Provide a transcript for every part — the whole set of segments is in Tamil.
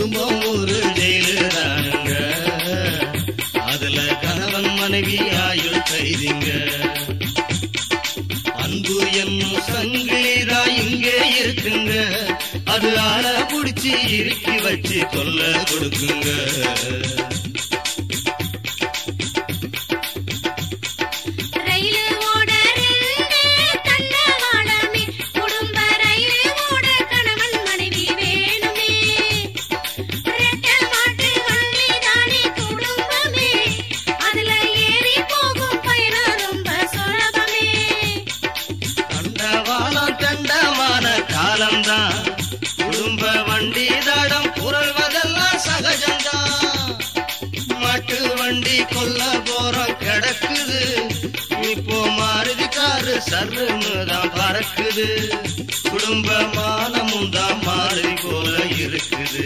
குடும்பம் ஒரு ஜெயிலு தானுங்க அதுல கணவன் மனைவி ஆயுள் கைதிங்க அன்பு என்னும் சங்கிலிதா இங்கே இருக்குங்க அது ஆள புடிச்சு இறுக்கி வச்சு தொல்ல கொடுக்குங்க ரயிலு ஓட ரெண்டு தண்டவாளமே குடும்ப ரயிலு ஓட கணவன் மனைவி வேணுமே ரெட்ட மாட்டு வண்டி தானே குடும்பமே அதுல ஏறி போகும் பயணம் ரொம்ப சுலபமே தண்டவாளம் தண்டமான காலம்தான் குடும்ப வண்டி தடம் புரள்வதெல்லாம் சகஜம்தான் மாட்டு வண்டி கொல்ல போறோம் கிடக்குது இப்போ மாருதி காரு சர்ருன்னு தான் பறக்குது குடும்ப மானமும் தான் மாறி போல இருக்குது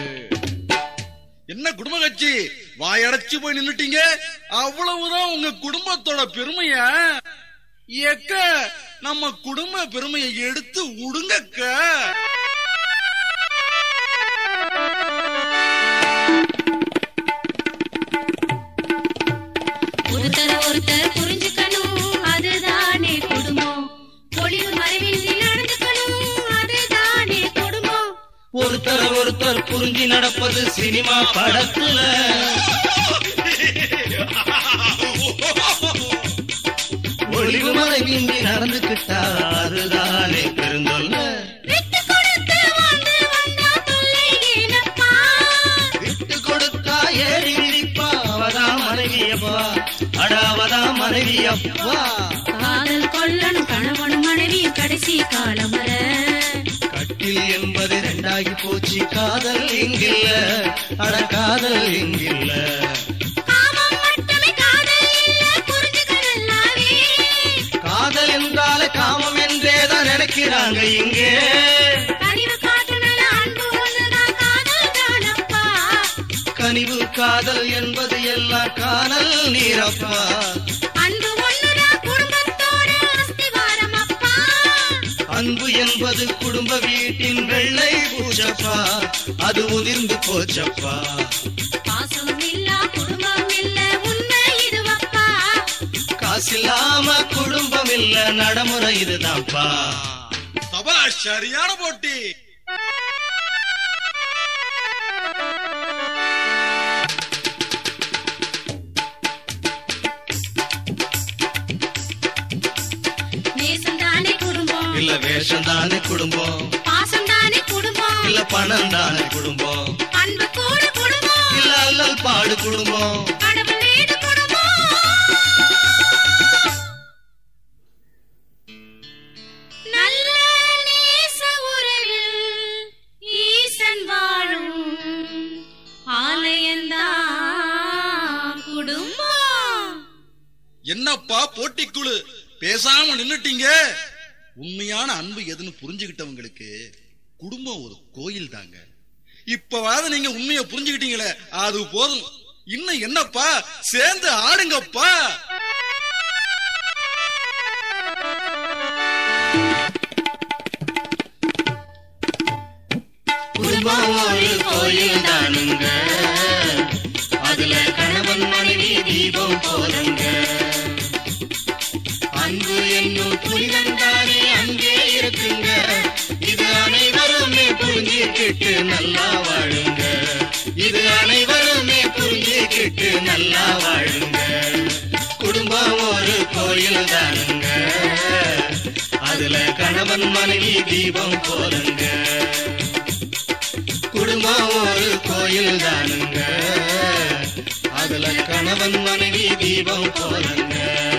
என்ன குடும்ப கட்சி வாயடைச்சு போய் நின்னுட்டீங்க அவ்வளவுதான் உங்க குடும்பத்தோட பெருமைய எக்க நம்ம குடும்ப பெருமையை எடுத்து உடுங்கக்க ஒருத்தர் ஒருத்தர் புரிஞ்சுக்கணும் அதுதானே குடும்பம் பொழிவு மறைவின்றி நடந்துக்கணும் அதுதானே குடும்பம் ஒருத்தர் ஒருத்தர் புரிஞ்சு நடப்பது சினிமா படத்துல ஒளிவு மறைவின்றி நடந்துக்கிட்டா அதுதானே பெருந்தொல்ல விட்டு கொடுத்து வாழ்ந்து வந்தா தொல்லை ஏனப்பா விட்டு கொடுத்தா ஏறி மிதிப்பா அவதான் மனைவியப்பா அடாவதான் மனைவியப்பா காதல் கொள்ளணும் கணவன் மனைவி கடைசி காலம் வர கட்டில் என்பது ரெண்டாகி போச்சு காதல் இங்கில்ல அட காதல் இங்கில்ல காமம் மட்டுமே காதல் இல்ல புரிஞ்சுக்க நல்லாவே காதல் என்றாலே காமம் என்றேதான் நினைக்கிறாங்க இங்கே கனிவு காட்டுனல அன்பு ஒண்ணுதான் காதல் தானப்பா கனிவு காதல் என்பது எல்லாம் காணல் நீரப்பா அன்பு ஒண்ணுதான் குடும்பத்தோட அஸ்திவாரம் அப்பா அன்பு என்பது குடும்ப வீட்டின் வெள்ளை பூச்சப்பா அது உதிர்ந்து போச்சப்பா பாசம் இல்லா குடும்பம் இல்ல உண்மை இதுவப்பா காசில்லாம குடும்பம் இல்ல நடைமுறை இதுதான்ப்பா சபா சரியான போட்டி நேசம் தானே குடும்பம் இல்ல வேஷம் தானே குடும்பம் பாசம் தானே குடும்பம் இல்ல பணம் தானே குடும்பம் அன்பு கூட குடும்பம் இல்ல அல்லல் பாடு குடும்பம் கடவுள் வீடு குடும்பம் நல்ல நேச உறவில் ஈசன் வாழும் ஆலயந்தான் குடும்பம் என்னப்பா போட்டிக்குழு பேசாம நின்னுட்டீங்க உண்மையான அன்பு எதுன்னு புரிஞ்சுகிட்டவங்களுக்கு குடும்பம் ஒரு கோயில் தாங்க இப்பவாவது நீங்க உண்மையை புரிஞ்சுக்கிட்டீங்களே அது போதும் இன்னும் என்னப்பா சேர்ந்து ஆடுங்கப்பா குடும்பம் ஒரு கோயில் தானுங்க அதுல கணவன் மனைவி தீபம் போலங்க அன்பு என்னும் புனிதம் தானே அங்கே இருக்குங்க இது அனைவருமே புரிஞ்சுக்கிட்டு நல்லா வாழுங்க இது அனைவருமே புரிஞ்சுக்கிட்டு நல்லா வாழுங்க குடும்பம் ஒரு கோயில் தானுங்க அதுல கணவன் மனைவி தீபம் போலங்க குடும்பம் ஒரு கோயில் தானுங்க அதுல கணவன் மனைவி தீபம் போலங்க